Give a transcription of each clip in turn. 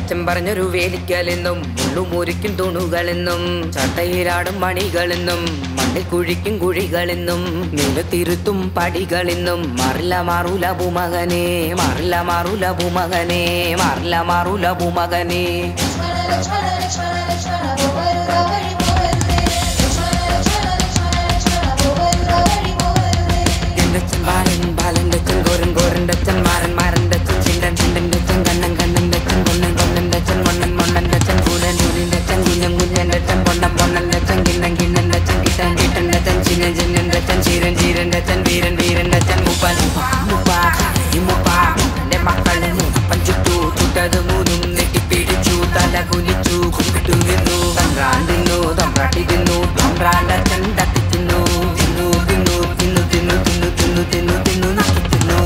അച്ഛൻ പറഞ്ഞൊരു വേലിക്കലെന്നും മുള്ളുമുരിക്കും തുണുകളെന്നും ചട്ടയിലാടും മണികളെന്നും മണ്ണിൽ കുഴിക്കും കുഴികളെന്നും നിലത്തിരുത്തും പടികളെന്നും മറില്ല മാറൂല ഭൂമകനെ മറില്ല മാറൂല ഭൂമകനെ മറില്ല മാറൂല ഭൂമകനെ എന്തച്ചൻ ബാലൻ ബാലന്റെ അച്ഛൻ ഗോരൻ ഗോരന്റെ അച്ഛൻ മാരൻ മാരന്റെ അച്ഛൻ ചിണ്ടൻ ചിണ്ടന്റെ അച്ഛൻ കണ്ണൻ കണ്ണന്റെ അച്ഛൻ പൊന്നൻ പൊന്നന്റെ അച്ഛൻ മണ്ണൻ മണ്ണന്റെ അച്ഛൻ കൂലൻ കൂലിന്റെ അച്ഛൻ കുഞ്ഞൻ കുഞ്ഞന്റെ അച്ഛൻ പൊണ്ടൻ പൊണ്ണന്റെ അച്ഛൻ കിണ്ണൻ കിണ്ണന്റെ അച്ഛൻ കിട്ടൻ കിട്ടന്റെ അച്ഛൻ ചിന്നൻ ചിന്നന്റെ അച്ഛൻ ചീരൻ ചീരന്റെ അച്ഛൻ വീരൻ വീരന്റെ അച്ഛൻ മുപ്പൻ മുപ്പ ഈ മുപ്പ എന്റെ മക്കളെ മുപ്പൻ ചുട്ടു ചുട്ടത് മൂന്നും നെട്ടിപ്പിടിച്ചു തല കുലിച്ചു കുമ്പിട്ടു നിന്നു തമ്പ്രാൻ തിന്നു തമ്പ്രാട്ടി തിന്നു തമ്പ്രാന്റെ അച്ഛൻ തട്ടി തിന്നു തിന്നു തിന്നു തിന്നു തിന്നു തിന്നു തിന്നു തിന്നു തിന്നു നക്കി തിന്നു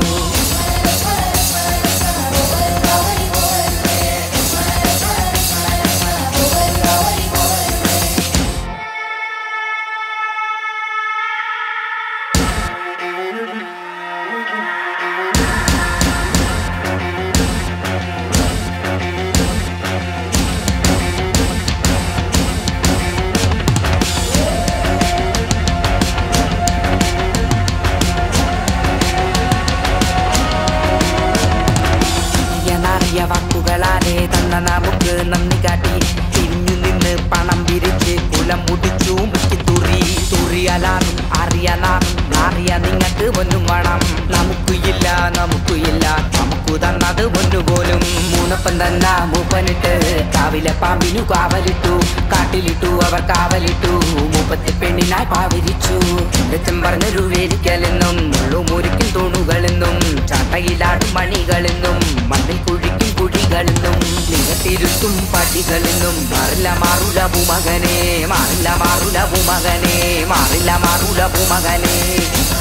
നാറിയ വാക്കുകളാലെ തന്ന നമുക്ക് നന്ദി കാട്ടി തിരിഞ്ഞു നിന്ന് പണം പിരിച്ച് കുലം മുടിച്ചു മുറ്റി തുറി തുറിയലാറും അറിയലാറും നാറിയ നിങ്ങൾക്ക് പൊന്നും വേണം നമുക്ക് ഇല്ല നമുക്ക് ഇല്ല നമുക്ക് തന്നത് പൊന്നുപോലും മൂന്നപ്പം തന്ന മൂപ്പനിട്ട് കാവിലെ പാമ്പിനു കാവലിട്ടു കാട്ടിലിട്ടു അവർ കാവലിട്ടു മൂപ്പത്തി പെണ്ണിനായി പാവരിച്ചു ലക്ഷം പറഞ്ഞൊരു വേലിക്കലെന്നും മുള്ളുമുരിക്കും തൂണുകളെന്നും ചാട്ടയിലാടും മണികളെന്നും മണ്ണിൽ കുഴിക്കും കുഴികളെന്നും നിലത്തിരുത്തും പടികളെന്നും മാറില്ല മാറുല ഭൂമകനെ മാറില്ല മാറുല ഭൂമകനെ മാറില്ല മാറുല ഭൂമകനെ